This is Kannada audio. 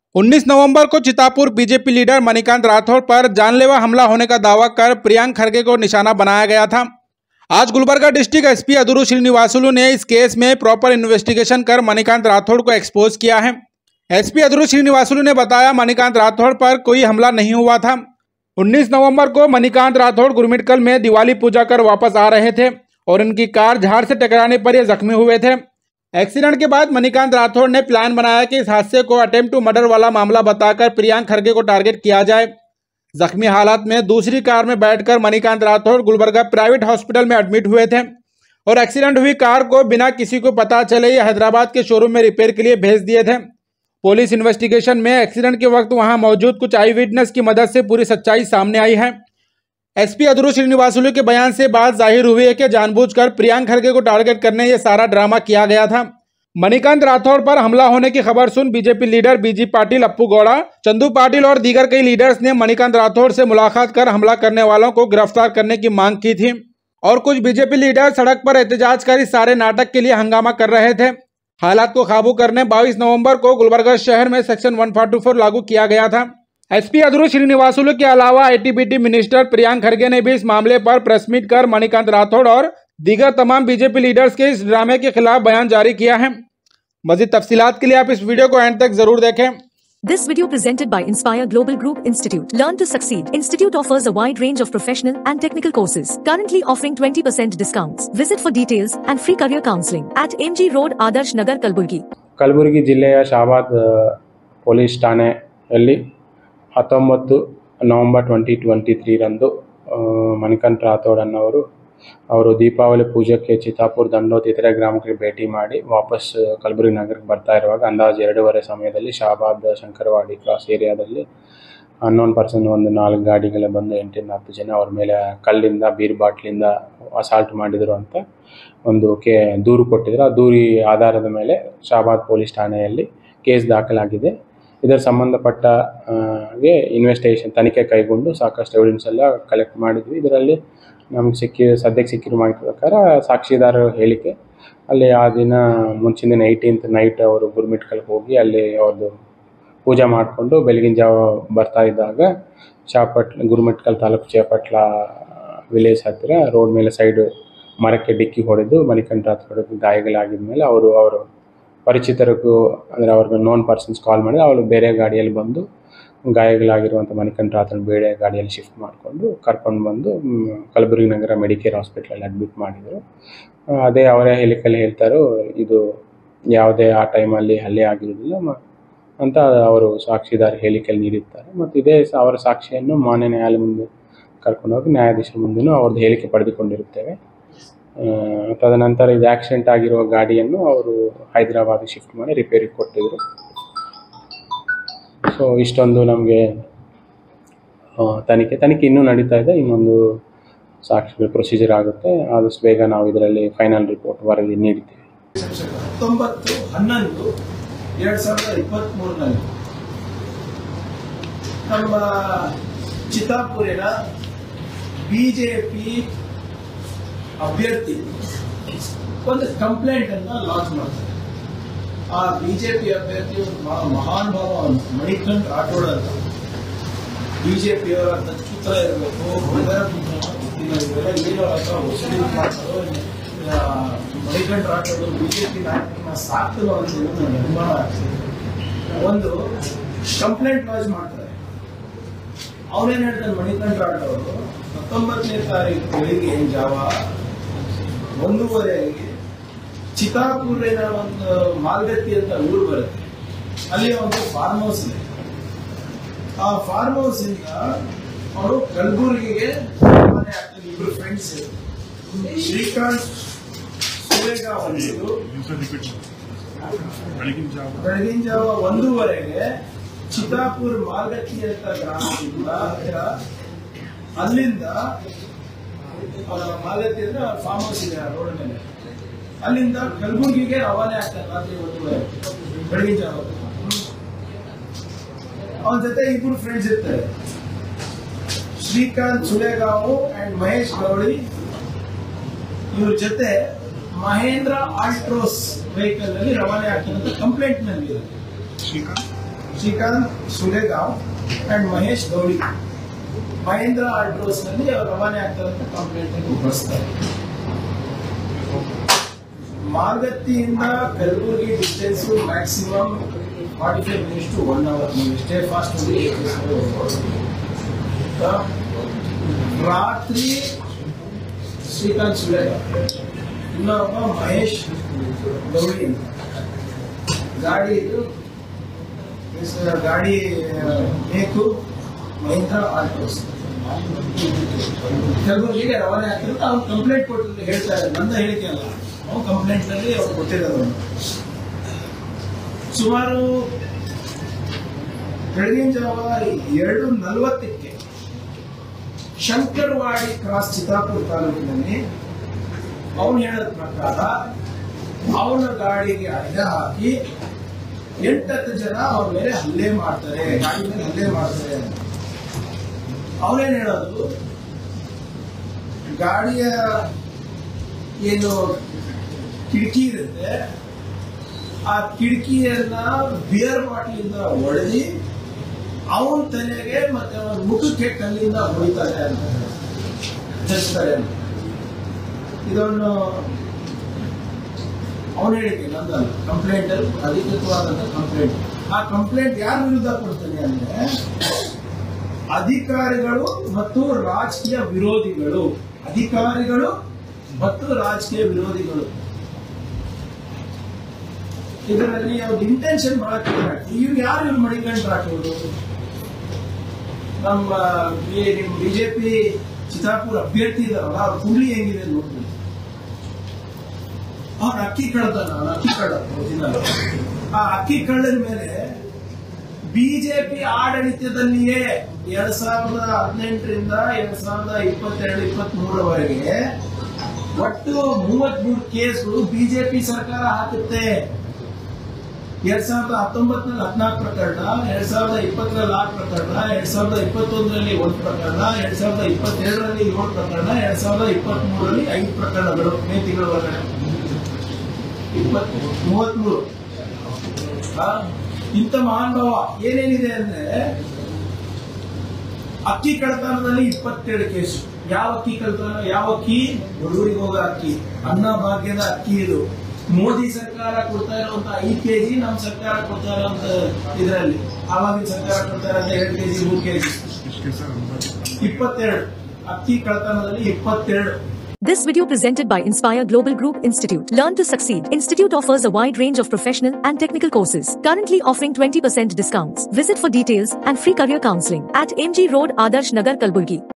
19 नवंबर को चितापुर बीजेपी लीडर मणिकांत राठौर पर जानलेवा हमला होने का दावा कर प्रियांक खड़गे को निशाना बनाया गया था आज गुलबर्गा डिस्ट्रिक्ट एसपी अदुरु श्रीनिवासुलु ने इस केस में प्रॉपर इन्वेस्टिगेशन कर मणिकांत राठौड़ को एक्सपोज किया है एसपी अदुरु श्रीनिवासुलु ने बताया मणिकांत राठौड़ पर कोई हमला नहीं हुआ था 19 नवंबर को मणिकांत राठौड़ गुरमिटकल में दिवाली पूजा कर वापस आ रहे थे और इनकी कार झाड़ से टकराने पर ये जख्मी हुए थे एक्सीडेंट के बाद मणिकांत राठौड़ ने प्लान बनाया कि इस हादसे को अटेम्प्ट टू मर्डर वाला मामला बताकर प्रियांक खड़गे को टारगेट किया जाए जख्मी हालात में दूसरी कार में बैठकर मणिकांत राठौड़ गुलबर्गा प्राइवेट हॉस्पिटल में एडमिट हुए थे और एक्सीडेंट हुई कार को बिना किसी को पता चले ये हैदराबाद के शोरूम में रिपेयर के लिए भेज दिए थे पुलिस इन्वेस्टिगेशन में एक्सीडेंट के वक्त वहां मौजूद कुछ आई विटनेस की मदद से पूरी सच्चाई सामने आई है एसपी अदुरु श्रीनिवासुलु के बयान से बात जाहिर हुई है कि जानबूझकर प्रियांक खड़गे को टारगेट करने ये सारा ड्रामा किया गया था मणिकांत राठौड़ पर हमला होने की खबर सुन BJP leader B G Patil Appu Gowda Chandu Patil और दीगर कई लीडर्स ने मणिकांत राठौड़ से मुलाकात कर हमला करने वालों को गिरफ्तार करने की मांग की थी और कुछ बीजेपी लीडर सड़क पर एहतजाज कर इस सारे नाटक के लिए हंगामा कर रहे थे हालात को काबू करने 22 नवंबर को गुलबर्गा शहर में सेक्शन 144 लागू किया गया था एसपी अधुरु श्रीनिवासुलु के अलावा आईटीबीटी मिनिस्टर प्रियांक खड़गे ने भी इस मामले पर प्रेस मीट कर मणिकांत राठौड़ और दीगर तमाम बीजेपी लीडर्स के इस ड्रामे के खिलाफ बयान जारी किया है मजीद तफसीलात के लिए आप इस वीडियो को एंड तक जरूर देखें This video presented by Inspire Global Group Institute. Learn to succeed. Institute offers a wide range of professional and technical courses. Currently offering 20% discounts. Visit for details and free career counseling at MG Road, Adarsh Nagar, Kalburgi. Kalaburagi ಜಿಲ್ಲೆಯ ಶಾಬಾದ್ ಆ, ಪೊಲೀಸ್ ಠಾಣೆಯಲ್ಲಿ ಹತ್ತೊಂಬತ್ತು ನವಂಬರ್ ಟ್ವೆಂಟಿ ಟ್ವೆಂಟಿ ತ್ರೀರಂದು ಮಣಿಕಂಠ ರಾಥೋಡ್ ಅನ್ನೋರು ಅವರು ದೀಪಾವಳಿ ಪೂಜೆಗೆ ಚಿತ್ತಾಪುರ ದಂಡೋತ್ ಇತರೆ ಗ್ರಾಮಕ್ಕೆ ಭೇಟಿ ಮಾಡಿ ವಾಪಸ್ ಕಲಬುರಗಿ ನಗರಕ್ಕೆ ಬರ್ತಾ ಇರುವಾಗ ಅಂದಾಜು ಎರಡೂವರೆ ಸಮಯದಲ್ಲಿ ಶಾಬಾದ್ ಶಂಕರವಾಡಿ ಕ್ರಾಸ್ ಏರಿಯಾದಲ್ಲಿ ಅನ್ನೋನ್ ಪರ್ಸನ್ ಒಂದು ನಾಲ್ಕು ಗಾಡಿಗಳ ಬಂದು ಎಂಟಿಂದ ಹತ್ತು ಜನ ಅವ್ರ ಮೇಲೆ ಕಲ್ಲಿಂದ ಬೀರ್ ಬಾಟ್ಲಿಂದ ಅಸಾಲ್ಟ್ ಮಾಡಿದರು ಅಂತ ಒಂದು ಕೆ ದೂರು ಕೊಟ್ಟಿದ್ರು ಆ ದೂರಿ ಆಧಾರದ ಮೇಲೆ ಶಾಬಾದ್ ಪೊಲೀಸ್ ಠಾಣೆಯಲ್ಲಿ ಕೇಸ್ ದಾಖಲಾಗಿದೆ ಇದರ ಸಂಬಂಧಪಟ್ಟ ಆ, ಗೆ ಇನ್ವೆಸ್ಟಿಗೇಷನ್ ತನಿಖೆ ಕೈಗೊಂಡು ಸಾಕಷ್ಟು ಎವಿಡೆನ್ಸ್ ಎಲ್ಲ ಕಲೆಕ್ಟ್ ಮಾಡಿದ್ವಿ ಇದರಲ್ಲಿ ನಮ್ಗೆ ಸಿಕ್ಕಿ ಸದ್ಯಕ್ಕೆ ಸಿಕ್ಕಿರೋ ಮಾಹಿತಿ ಪ್ರಕಾರ ಸಾಕ್ಷಿದಾರರ ಹೇಳಿಕೆ ಅಲ್ಲಿ ಆ ದಿನ ಮುಂಚಿನ ದಿನ ಏಯ್ಟೀನ್ತ್ ನೈಟ್ ಅವರು ಗುರ್ಮಿಟ್ಕಲ್ಗೆ ಹೋಗಿ ಅಲ್ಲಿ ಅವ್ರದ್ದು ಪೂಜೆ ಮಾಡಿಕೊಂಡು ಬೆಳಗಿನ ಜಾವ ಬರ್ತಾ ಇದ್ದಾಗ ಚಾಪಟ್ಲ ಗುರುಮಟ್ಕಲ್ ತಾಲೂಕು ಚೇಪಟ್ಲ ವಿಲೇಜ್ ಹತ್ತಿರ ರೋಡ್ ಮೇಲೆ ಸೈಡ್ ಮರಕ್ಕೆ ಡಿಕ್ಕಿ ಹೊಡೆದು ಮಣಿಕಂಠ ಹೊಡೆದು ಗಾಯಗಳಾಗಿದ ಮೇಲೆ ಅವರು ಅವರು ಪರಿಚಿತರಿಗೂ ಅಂದರೆ ಅವ್ರಿಗೆ ನೋನ್ ಪರ್ಸನ್ಸ್ ಕಾಲ್ ಮಾಡಿ ಅವರು ಬೇರೆ ಗಾಡಿಯಲ್ಲಿ ಬಂದು ಗಾಯಗಳಾಗಿರುವಂಥ ಮಣಿಕಂಠ ರಾತ್ರಿ ಬೇರೆ ಗಾಡಿಯಲ್ಲಿ ಶಿಫ್ಟ್ ಮಾಡಿಕೊಂಡು ಕರ್ಕೊಂಡು ಬಂದು ಮ್, ಕಲಬುರಗಿ ನಗರ ಮೆಡಿಕೇರ್ ಹಾಸ್ಪಿಟ್ಲಲ್ಲಿ ಅಡ್ಮಿಟ್ ಮಾಡಿದರು ಆ, ಅದೇ ಅವರೇ ಹೇಳಿಕಲ್ಲಿ ಹೇಳ್ತಾರೋ ಇದು ಯಾವುದೇ ಆ ಟೈಮಲ್ಲಿ ಹಲ್ಲೆ ಆಗಿರೋದಿಲ್ಲ ಮ ಅಂತ ಅವರು ಸಾಕ್ಷಿದಾರ ಹೇಳಿಕೆಯಲ್ಲಿ ನೀಡಿರ್ತಾರೆ ಮತ್ತು ಇದೇ ಸ- ಅವರ ಸಾಕ್ಷಿಯನ್ನು ಮಾನ್ಯ ನ್ಯಾಯಾಲಯ ಮುಂದೆ ಕರ್ಕೊಂಡೋಗಿ ನ್ಯಾಯಾಧೀಶರ ಮುಂದೆನೂ ಅವ್ರದ್ದು ಹೇಳಿಕೆ ಪಡೆದುಕೊಂಡಿರುತ್ತೇವೆ ಆ, ತದನಂತರ ಇದು ಆಕ್ಸಿಡೆಂಟ್ ಆಗಿರುವ ಗಾಡಿಯನ್ನು ಅವರು ಹೈದರಾಬಾದಿಗೆ ಶಿಫ್ಟ್ ಮಾಡಿ ರಿಪೇರಿಗೆ ಕೊಟ್ಟಿದ್ರು ಸೊ ಇಷ್ಟೊಂದು ನಮಗೆ ತನಿಖೆ ತನಿಖೆ ಇನ್ನೂ ನಡೀತಾ ಇದೆ ಇನ್ನೊಂದು ಸಾಕ್ಷಿ ಪ್ರೊಸೀಜರ್ ಆಗುತ್ತೆ ಆದಷ್ಟು ಬೇಗ ನಾವು ಇದರಲ್ಲಿ ಫೈನಲ್ ರಿಪೋರ್ಟ್ ವರದಿ ನೀಡ್ತೀವಿ ಹತ್ತೊಂಬತ್ತು ಹನ್ನೊಂದು ಎರಡ್ ಸಾವಿರದ ಇಪ್ಪತ್ತ್ ಮೂರರಲ್ಲಿ ನಮ್ಮ ಚಿತ್ತಾಪುರಿನ ಬಿಜೆಪಿ ಅಭ್ಯರ್ಥಿ ಒಂದು ಕಂಪ್ಲೇಂಟ್ ಅನ್ನ ಲಾಂಚ್ ಮಾಡ್ತಾರೆ ಆ ಬಿಜೆಪಿ ಅಭ್ಯರ್ಥಿ ಒಂದು ಮಹಾ- ಮಹಾನ್ ಭಾವ ಅವ್ನು, ಮಣಿಕಂಠ್ ರಾಠೋಡ್ ಅಂತ ಬಿಜೆಪಿಯವರ ದಚ್ಚುತ್ರ ಇರಬೇಕು ಇವೆಲ್ಲ ಏನೋ ಅಥವಾ ವಸೂಲಿ ಮಾಡ್ತಾರೋ ಆ, ಮಣಿಕಂಠ ರಾಠೋಡ್ ಬಿಜೆಪಿ ನಾಯಕರನ್ನ ಸಾಕ್ತಲೋ ಅಂತ ಹೇಳಿ ನನಗೆ ಅನುಮಾನ ಆಗ್ತದೆ ಒಂದು ಕಂಪ್ಲೇಂಟ್ ಲಾಂಚ್ ಮಾಡ್ತಾರೆ ಅವನೇನ್ ಹೇಳ್ತಾನೆ ಮಣಿಕಂಠ ರಾಠೋಡ್ ಹತ್ತೊಂಬತ್ತನೇ ತಾರೀಕು ಬೆಳಿಗ್ಗೆ ಜಾವ ಒಂದೂವರೆಗೆ ಚಿತಾಪುರಿನ ಒಂದು ಮಾಲ್ಗತ್ತಿ ಅಂತ ಊರು ಬರುತ್ತೆ ಅಲ್ಲಿ ಒಂದು ಫಾರ್ಮ್ ಹೌಸ್ ಇದೆ ಆ ಫಾರ್ಮ್ ಹೌಸ್ ಇಂದ ಅವರು ಕಲಬುರಗಿಗೆ ಮನೆ ಆಗ್ತಾರೆ ಇಬ್ರು ಫ್ರೆಂಡ್ಸ್ ಶ್ರೀಕಾಂತ್ ಸುರೇಗಾವ್ ಅಂದಿದ್ದು ಬೆಳಗಿನ ಜಾವ ಒಂದೂವರೆಗೆ ಚಿತಾಪುರ್ ಮಾಲ್ಗತ್ತಿ ಅಂತ ಗ್ರಾಮದಿಂದ ಹತ್ತಿರ ಅಲ್ಲಿಂದ ಆ, ಮಾಲತಿ ಅಂದ್ರೆ ಫಾರ್ಮ್ ಹೌಸ್ ಇದೆ ರೋಡ್ ಮೇಲೆ ಅಲ್ಲಿಂದ ಕಲಬುರ್ಗಿಗೆ ರವಾನೆ ಆಗ್ತಾರೆ ರಾತ್ರಿ ಒಂದೂವರೆ ಬೆಳಗಿನ ಜಾವ ಅವನ ಜೊತೆ ಇಬ್ರು ಫ್ರೆಂಡ್ಸ್ ಇರ್ತಾರೆ ಶ್ರೀಕಾಂತ್ ಸುಲೇಗಾವು ಅಂಡ್ ಮಹೇಶ್ ಗೌಳಿ ಇವ್ರ ಜೊತೆ ಮಹೇಂದ್ರ ಆಲ್ಟ್ರೋಸ್ ವೆಹಿಕಲ್ ನಲ್ಲಿ ರವಾನೆ ಆಗ್ತಾರೆ ಅಂತ ಕಂಪ್ಲೇಂಟ್ ನಲ್ಲಿ ಇದೆ ಶ್ರೀಕಾಂತ್ ಸುಲೇಗಾಂವ್ ಅಂಡ್ ಮಹೇಶ್ ಗೌಡಿ ಮಹೇಂದ್ರ ಆಲ್ಟ್ರೋಸ್ ನಲ್ಲಿ ಅವ್ರು ರವಾನೆ ಆಗ್ತಾರಂತ ಕಂಪ್ಲೇಂಟ್ ಅನ್ನು ಬಳಸ್ತಾರೆ ಮಾರ್ಗತ್ತಿಯಿಂದ Kalaburagi distance maximum forty five minutes to one hour ನೀವು ಎಷ್ಟೇ ಫಾಸ್ಟ್ ಹೋಗಿ ರಾತ್ರಿ ಶ್ರೀಕಾಂತ್ ಸುಲೇಗ ಇನ್ನೊಬ್ಬ ಮಹೇಶ್ ಗೌಡಿ ಅಂತ ಗಾಡಿ ಇದು is, uh, ಗಾಡಿ ಬೇಕು ಮಹೀಂದ್ರ ಆಲ್ಟೋಸ್ ಕಲಬುರಗಿಗೆ ರವಾನೆ ಆಗ್ತಿರುತ್ತೆ ಅವ್ನು ಕಂಪ್ಲೇಂಟ್ ಕೊಟ್ಟಿದ್ದು ಹೇಳ್ತಾ ಇದ್ದಾರೆ ನನ್ನ ಹೇಳಿಕೆ ಅಲ್ಲ ಅವ್ನು ಕಂಪ್ಲೇಂಟ್ ನಲ್ಲಿ ಅವ್ರು ಕೊಟ್ಟಿರೋದು ಸುಮಾರು ಬೆಳಗಿನ ಜಾವ ಎರಡು ನಲವತ್ತಕ್ಕೆ ಶಂಕರವಾಡಿ ಕ್ರಾಸ್ ಚಿತ್ತಾಪುರ ತಾಲೂಕಿನಲ್ಲಿ ಅವನು ಹೇಳಿದ ಪ್ರಕಾರ ಅವನ ಗಾಡಿಗೆ ಅಡ್ಡ ಹಾಕಿ ಎಂಟತ್ತು ಜನ ಅವನ ಮೇಲೆ ಹಲ್ಲೆ ಮಾಡ್ತಾರೆ ಗಾಡಿ ಮೇಲೆ ಹಲ್ಲೆ ಮಾಡ್ತಾರೆ ಅಂತ. ಅವನೇನ್ ಹೇಳೋದು ಗಾಡಿಯ ಏನು ಕಿಟಕಿ ಇರುತ್ತೆ ಆ ಕಿಟಕಿಯನ್ನ ಬಿಯರ್ ಬಾಟ್ಲಿಂದ ಒಡೆದಿ ಅವನ ತಲೆಗೆ ಮತ್ತೆ ಅವನ ಮುಖಕ್ಕೆ ಕಲ್ಲಿಂದ ಹೊಡಿತಾರೆ ಅಂತ ತಿಳಿಸ್ತಾರೆ ಅಂತ ಇದನ್ನು ಅವನು ಹೇಳಿಕೆ ನಂದಲ್ಲ ಕಂಪ್ಲೇಂಟ್ ಅಲ್ಲಿ ಅಧಿಕೃತವಾದಂತ ಕಂಪ್ಲೇಂಟ್ ಆ ಕಂಪ್ಲೇಂಟ್ ಯಾರ ವಿರುದ್ಧ ಕೊಡ್ತಾನೆ ಅಂದ್ರೆ ಅಧಿಕಾರಿಗಳು ಮತ್ತು ರಾಜಕೀಯ ವಿರೋಧಿಗಳು ಅಧಿಕಾರಿಗಳು ಮತ್ತು ರಾಜಕೀಯ ವಿರೋಧಿಗಳು ಇದರಲ್ಲಿ ಅವ್ರ ಇಂಟೆನ್ಷನ್ ಬಹಳ ಕ್ಲಿಯರ್ ಆಗ್ತದೆ ಇವ್ರು ಯಾರು ಇವ್ರು ಮಣಿಕಂಡ್ ರಾಠೋಡು ನಮ್ಮ ಬಿ- ನಿಮ್ ಬಿಜೆಪಿ ಚಿತ್ತಾಪುರ ಅಭ್ಯರ್ಥಿ ಇದಾರಲ್ಲ ಅವ್ರ ಕುಂಡ್ಲಿ ಹೆಂಗಿದೆ ನೋಡಿ ಅವ್ರ ಅಕ್ಕಿ ಕಳ್ತಾನ ಅವ್ನ ಅಕ್ಕಿ ಕಳ್ಳ original. ಆ ಅಕ್ಕಿ ಕಳ್ಳನ ಮೇಲೆ ಬಿಜೆಪಿ ಆಡಳಿತದಲ್ಲಿಯೇ ಎರಡ್ ಸಾವಿರದ ಹದಿನೆಂಟರಿಂದ ಎರಡ್ ಸಾವಿರದ ಇಪ್ಪತ್ತೆರಡು ಇಪ್ಪತ್ತ್ ಮೂರರವರೆಗೆ ಒಟ್ಟು ಮೂವತ್ತ್ ಮೂರು ಕೇಸ್ಗಳು ಬಿಜೆಪಿ ಸರ್ಕಾರ ಹಾಕುತ್ತೆ ಎರಡ್ ಸಾವಿರದ ಹತ್ತೊಂಬತ್ತರಲ್ಲಿ ಹದಿನಾಲ್ಕು ಪ್ರಕರಣ ಎರಡ್ ಸಾವಿರದ ಇಪ್ಪತ್ತರಲ್ಲಿ ಆರು ಪ್ರಕರಣ ಎರಡ್ ಸಾವಿರದ ಇಪ್ಪತ್ತೊಂದರಲ್ಲಿ ಒಂದು ಪ್ರಕರಣ ಎರಡ್ ಸಾವಿರದ ಇಪ್ಪತ್ತೆರಡರಲ್ಲಿ ಏಳು ಪ್ರಕರಣ ಎರಡ್ ಸಾವಿರದ ಇಪ್ಪತ್ತ್ ಮೂರರಲ್ಲಿ ಐದು ಪ್ರಕರಣಗಳು ಮೇ ತಿಂಗಳ ಒಳಗಡೆ ಇಪ್ಪತ್ ಮೂವತ್ಮೂರು ಆ, ಇಂಥ ಮಹಾನುಭಾವ ಏನೇನಿದೆ ಅಂದ್ರೆ ಅಕ್ಕಿ ಕಳ್ತನದಲ್ಲಿ ಇಪ್ಪತ್ತೇಳು ಕೇಸು ಯಾವ ಅಕ್ಕಿ ಕಳ್ತನ ಯಾವ ಅಕ್ಕಿ ಬಡವರಿಗೆ ಹೋಗೋ ಅಕ್ಕಿ ಅನ್ನ ಭಾಗ್ಯದ ಅಕ್ಕಿ ಇದು ಮೋದಿ ಸರ್ಕಾರ ಕೊಡ್ತಾ ಇರುವಂತ ಐದು ಕೆಜಿ ನಮ್ಮ ಸರ್ಕಾರ ಕೊಡ್ತಾ ಇರುವಂತ ಇದರಲ್ಲಿ ಆವಾಗಿನ ಸರ್ಕಾರ ಕೊಡ್ತಾ ಇರೋಂತ ಎರಡು ಕೆಜಿ ಮೂರು ಕೆಜಿ ಇಪ್ಪತ್ತೆರಡು ಅಕ್ಕಿ ಕಳ್ತನದಲ್ಲಿ ಇಪ್ಪತ್ತೆರಡು This video presented by Inspire Global Group Institute. Learn to succeed. Institute offers a wide range of professional and technical courses. Currently offering 20% discounts. Visit for details and free career counseling at MG Road, Adarsh Nagar, Kalburgi.